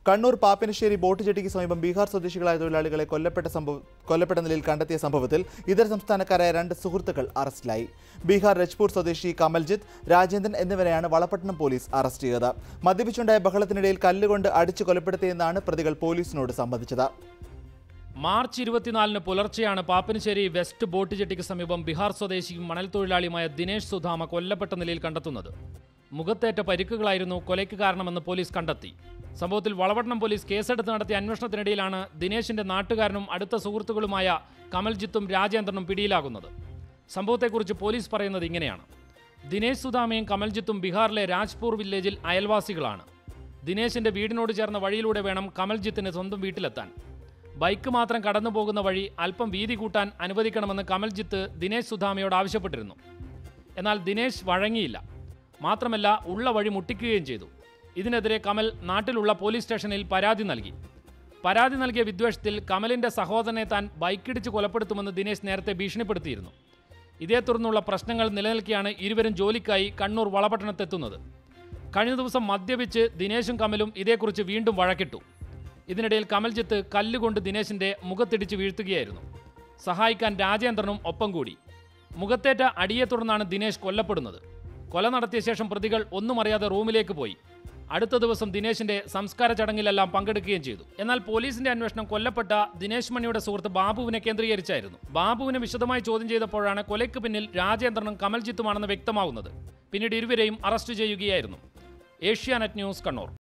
Kannur Pappinisseri boat ജെട്ടിക്ക് സമീപം ബീഹാർ സ്വദേശികളായ തൊഴിലാളികളെ കൊല്ലപ്പെട്ട സംഭവ കൊല്ലപ്പെട്ട നിലയിൽ കണ്ടെത്തിയ സംഭവത്തിൽ ഇതര സംസ്ഥാനക്കാരായ രണ്ട് സുഹൃത്തുക്കൾ അറസ്റ്റിലായി ബീഹാർ രജ്പൂർ സ്വദേശി കമൽജിത്ത് രാജേന്ദ്രൻ എന്നിവരെയാണ് വളപട്ടണം പോലീസ് അറസ്റ്റ് ചെയ്തത് മദ്യപിച്ചുണ്ടായ ബഹളത്തിനിടയിൽ കല്ലുകൊണ്ട് അടിച്ചു കൊലപ്പെടുത്തിയെന്നാണ് പ്രതികൾ പോലീസിനോട് സമ്മതിച്ചത് മാർച്ച് ഇരുപത്തിനാലിന് പുലർച്ചെയാണ് പാപ്പനശ്ശേരി വെസ്റ്റ് ബോട്ട് ജെട്ടിക്ക് സമീപം ബീഹാർ സ്വദേശിയും മണൽ തൊഴിലാളിയുമായ ദിനേശ് സുധാമ കൊല്ലപ്പെട്ട നിലയിൽ കണ്ടെത്തുന്നത് മുഖത്തേറ്റ പരിക്കുകളായിരുന്നു കൊലയ്ക്ക് കാരണമെന്ന് പോലീസ് കണ്ടെത്തി സംഭവത്തിൽ വളപട്ടണം പോലീസ് കേസെടുത്ത് നടത്തിയ അന്വേഷണത്തിനിടയിലാണ് ദിനേശിന്റെ നാട്ടുകാരനും അടുത്ത സുഹൃത്തുക്കളുമായ കമൽജിത്തും രാജേന്ദ്രനും പിടിയിലാകുന്നത് സംഭവത്തെക്കുറിച്ച് പോലീസ് പറയുന്നത് ഇങ്ങനെയാണ് ദിനേശ് സുധാമയും കമൽജിത്തും ബീഹാറിലെ രാജ്പൂർ വില്ലേജിൽ അയൽവാസികളാണ് ദിനേശിന്റെ വീടിനോട് ചേർന്ന വഴിയിലൂടെ വേണം കമൽജിത്തിന് സ്വന്തം വീട്ടിലെത്താൻ ബൈക്ക് മാത്രം കടന്നു പോകുന്ന വഴി അല്പം വീതി കൂട്ടാൻ അനുവദിക്കണമെന്ന് കമൽജിത്ത് ദിനേശ് സുധാമയോട് ആവശ്യപ്പെട്ടിരുന്നു എന്നാൽ ദിനേശ് വഴങ്ങിയില്ല മാത്രമല്ല ഉള്ള വഴി മുട്ടിക്കുകയും ചെയ്തു ഇതിനെതിരെ കമൽ നാട്ടിലുള്ള പോലീസ് സ്റ്റേഷനിൽ പരാതി നൽകി പരാതി നൽകിയ വിദ്വേഷത്തിൽ കമലിന്റെ സഹോദരനെ താൻ ബൈക്കിടിച്ച് കൊലപ്പെടുത്തുമെന്ന് ദിനേശ് നേരത്തെ ഭീഷണിപ്പെടുത്തിയിരുന്നു ഇതേ തുടർന്നുള്ള പ്രശ്നങ്ങൾ നിലനിൽക്കെയാണ് ഇരുവരും ജോലിക്കായി കണ്ണൂർ വളപട്ടണത്തെത്തുന്നത് കഴിഞ്ഞ ദിവസം മദ്യപിച്ച് ദിനേശും കമലും ഇതേക്കുറിച്ച് വീണ്ടും വഴക്കിട്ടു ഇതിനിടയിൽ കമൽജിത്ത് കല്ലുകൊണ്ട് ദിനേശിന്റെ മുഖത്തിടിച്ച് വീഴ്ത്തുകയായിരുന്നു സഹായിക്കാൻ രാജേന്ദ്രനും ഒപ്പം കൂടി മുഖത്തേറ്റ അടിയെ തുടർന്നാണ് ദിനേശ് കൊല്ലപ്പെടുന്നത് കൊല നടത്തിയ ശേഷം പ്രതികൾ ഒന്നും അറിയാതെ റൂമിലേക്ക് പോയി അടുത്ത ദിവസം ദിനേശിന്റെ സംസ്കാര ചടങ്ങിലെല്ലാം പങ്കെടുക്കുകയും ചെയ്തു എന്നാൽ പോലീസിന്റെ അന്വേഷണം കൊല്ലപ്പെട്ട ദിനേശ് മണിയുടെ സുഹൃത്ത് ബാബുവിനെ കേന്ദ്രീകരിച്ചായിരുന്നു ബാബുവിനെ വിശദമായി ചോദ്യം ചെയ്തപ്പോഴാണ് കൊലയ്ക്ക് പിന്നിൽ രാജേന്ദ്രനും കമൽജിത്തുമാണെന്ന് വ്യക്തമാവുന്നത് പിന്നീട് ഇരുവരെയും അറസ്റ്റ് ചെയ്യുകയായിരുന്നു ഏഷ്യാനെറ്റ് ന്യൂസ് കണ്ണൂർ